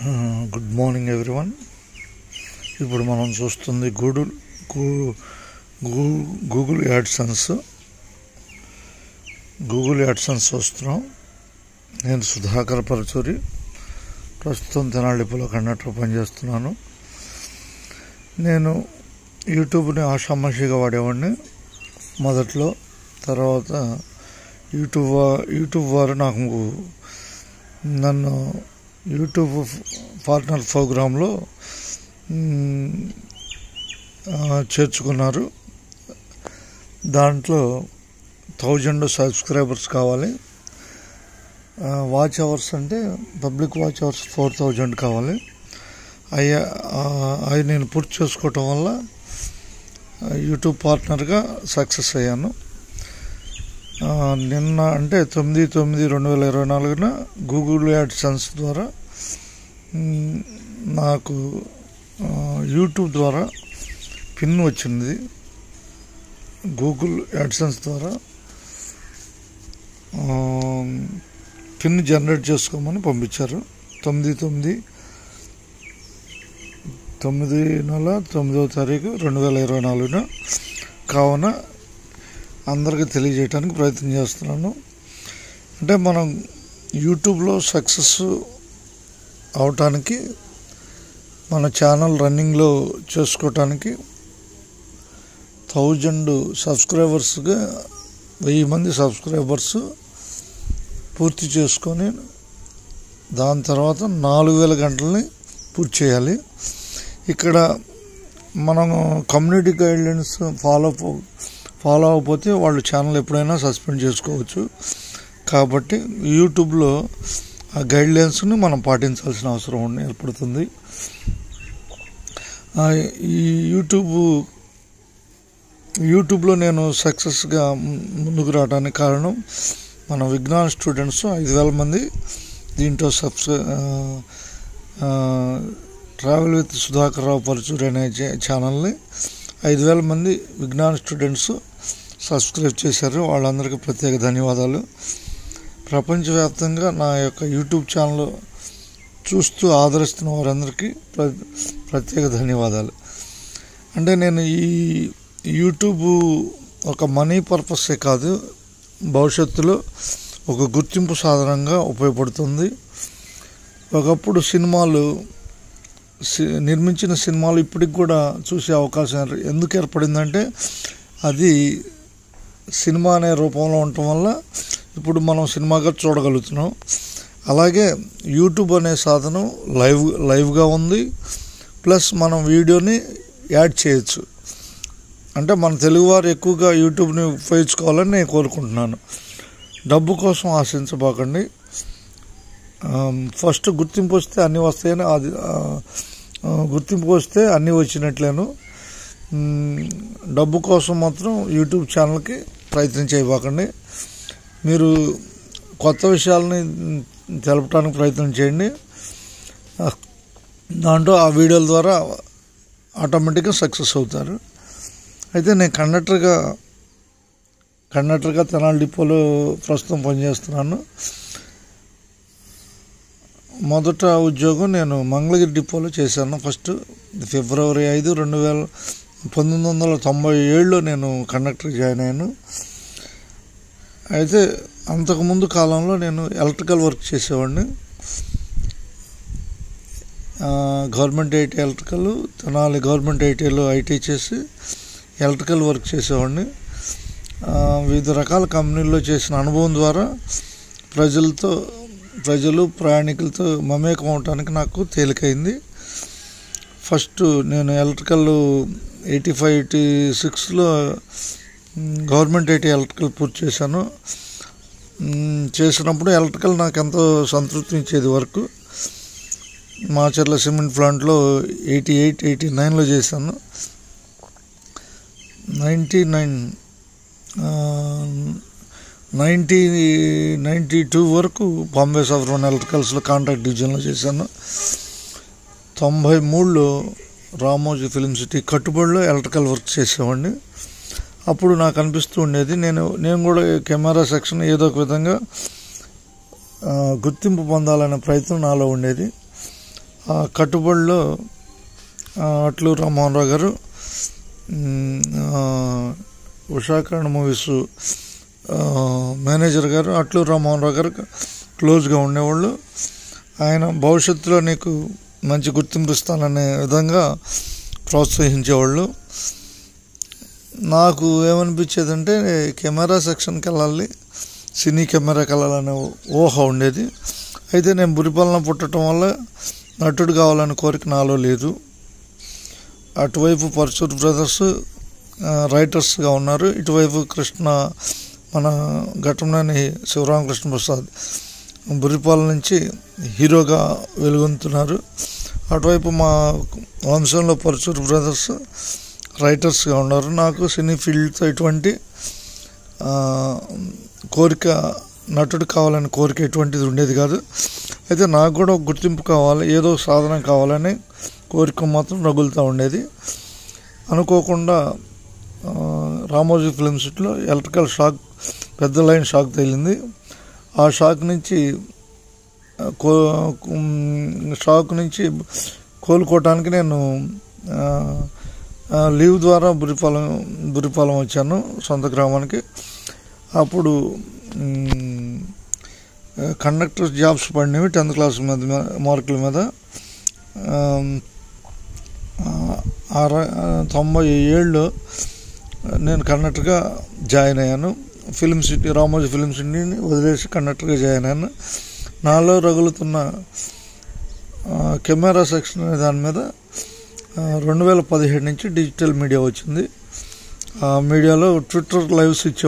good morning everyone ఇప్పుడు మనం చూస్తుంది గూగుల్ గూ- గూ- గూగుల్ యాడ్సన్స్ గూగుల్ యాడ్సన్స్ చూస్తున్నాం నేను సుధాకర్ పరచూరి ప్రస్తుతం తెనాలిపులో కండక్టర్ పనిచేస్తున్నాను నేను యూట్యూబ్ని ఆషామాషిగా వాడేవాడిని మొదట్లో తర్వాత యూట్యూబ్ వా- యూట్యూబ్ వారు నాకు నన్ను యూట్యూబ్ పార్ట్నర్ ప్రోగ్రాంలో మ్, ఆ, చేర్చుకున్నారు దాంట్లో థౌజండ్ సబ్స్క్రైబర్స్ కావాలి ఆ, వాచ్ అవర్స్ అంటే public watch hours four thousand కావాలి అయ్యా ఆ, అవి నేను పూర్తి చేసుకోవటం వల్ల ఆ, యూట్యూబ్ పార్ట్నర్గా సక్సెస్ అయ్యాను ఆ, నిన్న అంటే తొమ్మిది తొమ్మిది రెండు వేల ఇరవై నాలుగున గూగుల్ యాడ్సన్స్ ద్వారా మ్, నాకు ఆ, యూట్యూబ్ ద్వారా పిన్ వచ్చింది గూగుల్ యాడ్సన్స్ ద్వారా ఆ, పిన్ జనరేట్ చేసుకోమని పంపించారు తొమ్మిది తొమ్మిది తొమ్మిది నెల తొమ్మిదవ తారీఖు రెండు వేల ఇరవై నాలుగున కావున అందరికీ తెలియజేయడానికి ప్రయత్నం చేస్తున్నాను అంటే మనం యూట్యూబ్లో సక్సెస్ అవటానికి మన ఛానల్ రన్నింగ్లో చేసుకోవటానికి థౌజండ్ సబ్స్క్రైబర్స్గా వెయ్యి మంది సబ్స్క్రైబర్స్ పూర్తి చేసుకొని దాని తర్వాత నాలుగు వేల గంటలని పూర్తి చేయాలి ఇక్కడ మనం కమ్యూనిటీ గైడ్లైన్స్ ఫాలో ఫాలో అవ్వకపోతే వాళ్ళు ఛానల్ ఎప్పుడైనా సస్పెండ్ చేసుకోవచ్చు కాబట్టి యూట్యూబ్లో ఆ గైడ్లైన్స్ని మనం పాటించాల్సిన అవసరం ఉండి ఏర్పడుతుంది ఆ, ఈ యూట్యూబ్ యూట్యూబ్లో నేను సక్సెస్గా ముందుకు రావడానికి కారణం మన విజ్ఞాన స్టూడెంట్స్ ఐదు వేల మంది దీంట్లో సబ్స్క్రై ట్రావెల్ విత్ సుధాకర్ రావు పరచూరి అనే ఛా- ఛానల్ని ఐదు వేల మంది విజ్ఞాన స్టూడెంట్స్ సబ్స్క్రైబ్ చేశారు వాళ్ళందరికీ ప్రత్యేక ధన్యవాదాలు ప్రపంచవ్యాప్తంగా నా యొక్క యూట్యూబ్ ఛానల్ చూస్తూ ఆదరిస్తున్న వారందరికీ ప్ర ప్రత్యేక ధన్యవాదాలు అంటే నేను ఈ యూట్యూబ్ ఒక మనీ పర్పసే కాదు భవిష్యత్తులో ఒక గుర్తింపు సాధనంగా ఉపయోగపడుతుంది ఒకప్పుడు సినిమాలు సి- నిర్మించిన సినిమాలు ఇప్పటికి కూడా చూసే అవకాశం ఏర్- ఎందుకు ఏర్పడిందంటే అది సినిమా అనే రూపంలో ఉండటం వల్ల ఇప్పుడు మనం సినిమాగా చూడగలుగుతున్నాం అలాగే యూట్యూబ్ అనే సాధనం లైవ్ లైవ్గా ఉంది ప్లస్ మనం వీడియోని యాడ్ చేయొచ్చు అంటే మన తెలుగువారు ఎక్కువగా యూట్యూబ్ని ఉపయోగించుకోవాలని నేను కోరుకుంటున్నాను డబ్బు కోసం ఆశించబాకండి ఆమ్, ఫస్ట్ గుర్తింపు వస్తే అన్నీ వస్తాయని అది ఆ, ఆ, గుర్తింపు వస్తే అన్నీ వచ్చినట్లేను మ్, డబ్బు కోసం మాత్రం యూట్యూబ్ ఛానల్కి ప్రయత్నం చేయబాకండి మీరు కొత్త విషయాలని మ్, తెలపడానికి ప్రయత్నం చేయండి ఆ, దాంట్లో ఆ వీడియోల ద్వారా ఆటోమేటిక్గా సక్సెస్ అవుతారు అయితే నేను కండక్టర్గా కండక్టర్గా తెనాలి డిపోలో ప్రస్తుతం పనిచేస్తున్నాను మొదట ఉద్యోగం నేను మంగళగిరి డిపోలో చేశాను ఫస్ట్ ఫిబ్రవరి ఐదు రెండు వేల పంతొమ్మిది వందల తొంభై ఏడులో నేను కండక్టర్ జాయిన్ అయ్యాను అయితే అంతకుముందు కాలంలో నేను ఎలక్ట్రికల్ వర్క్ చేసేవాడిని ఆ, government IT electrical Tenali government ఐటీలో ఐటీ చేసి ఎలక్ట్రికల్ వర్క్ చేసేవాడిని ఆ, వివిధ రకాల కంపెనీల్లో చేసిన అనుభవం ద్వారా ప్రజలతో ప్రజలు ప్రయాణికులతో మమేకం అవటానికి నాకు తేలికైంది ఫస్ట్ నేను ఎలక్ట్రికల్ ఎయిటీ ఫైవ్ ఎయిటీ సిక్స్లో గవర్నమెంట్ ఐటీ ఎలక్ట్రికల్ పూర్తి చేశాను మ్, చేసినప్పుడు ఎలక్ట్రికల్ నాకు ఎంతో సంతృప్తి ఇచ్చేది వర్క్ మాచర్ల సిమెంట్ ప్లాంట్లో ఎయిటీ ఎయిట్ ఎయిటీ నైన్లో చేశాను ninety nine ninety ninety two వరకు బాంబే సఫర్వన్ ఎలక్ట్రికల్స్లో కాంట్రాక్ట్ డివిజన్లో చేశాను తొంభై మూడులో రామోజీ ఫిలిం సిటీ కట్టుబడిలో ఎలక్ట్రికల్ వర్క్ చేసేవాడిని అప్పుడు నాకు అనిపిస్తూ ఉండేది నేను నేను కూడా కెమెరా సెక్షన్ ఏదో ఒక విధంగా ఆ, గుర్తింపు పొందాలనే ప్రయత్నం నాలో ఉండేది ఆ కట్టుబడిలో ఆ, అట్లూరు రామ్మోహన్ రావు గారు మ్, ఆ, ఉషాకరణ మూవీస్ ఆ, మేనేజర్ గారు అట్లూరు రామ్మోహన్ రావు గారు క్లోజ్గా ఉండేవాళ్ళు ఆయన భవిష్యత్తులో నీకు మంచి గుర్తింపు ఇస్తాననే విధంగా ప్రోత్సహించేవాళ్ళు నాకు ఏమనిపించేదంటే కెమెరా సెక్షన్కి వెళ్ళాలి సినీ కెమెరాకి వెళ్ళాలనే ఊహ ఉండేది అయితే నేను బురిపాలన పుట్టడం వల్ల నటుడు కావాలనే కోరిక నాలో లేదు అటువైపు పరచూర్ బ్రదర్స్ ఆ, రైటర్స్గా ఉన్నారు ఇటువైపు కృష్ణ మన ఘటంలోని శివరామకృష్ణ ప్రసాద్ బురిపాల నుంచి హీరోగా వెలుగొందుతున్నారు అటువైపు మా వంశంలో పరచూర్ బ్రదర్స్ రైటర్స్గా ఉన్నారు నాకు సినీ ఫీల్డ్తో ఎటువంటి ఆ, కోరిక నటుడు కావాలని కోరిక ఎటువంటిది ఉండేది కాదు అయితే నాకు కూడా ఒక గుర్తింపు కావాలి ఏదో సాధన కావాలని కోరిక మాత్రం రగులుతూ ఉండేది అనుకోకుండా ఆ, రామోజీ ఫిలిం సిటీలో ఎలక్ట్రికల్ షాక్ పెద్ద లైన్ షాక్ తగిలింది ఆ షాక్ నుంచి ఆ, కో ఉమ్, షాక్ నుంచి కోలుకోవటానికి నేను ఆ, ఆ, లీవ్ ద్వారా బురిపాలెం బురిపాలెం వచ్చాను సొంత గ్రామానికి అప్పుడు ఉమ్, కండక్టర్ జాబ్స్ పడినవి టెన్త్ క్లాస్ మీద మార్కుల మీద ఆమ్, ఆ, అర తొంభై ఏళ్ళు నేను కండక్టర్గా జాయిన్ అయ్యాను ఫిలిం సిటీ రామోజీ ఫిలిం సిటీని వదిలేసి కండక్టర్గా జాయిన్ అయ్యాను నాలో రగులుతున్న ఆ, కెమెరా సెక్షన్ అనే దాని మీద ఆ, రెండు వేల పదిహేడు నుంచి డిజిటల్ మీడియా వచ్చింది ఆ మీడియాలో ట్విట్టర్ లైవ్స్ ఇచ్చే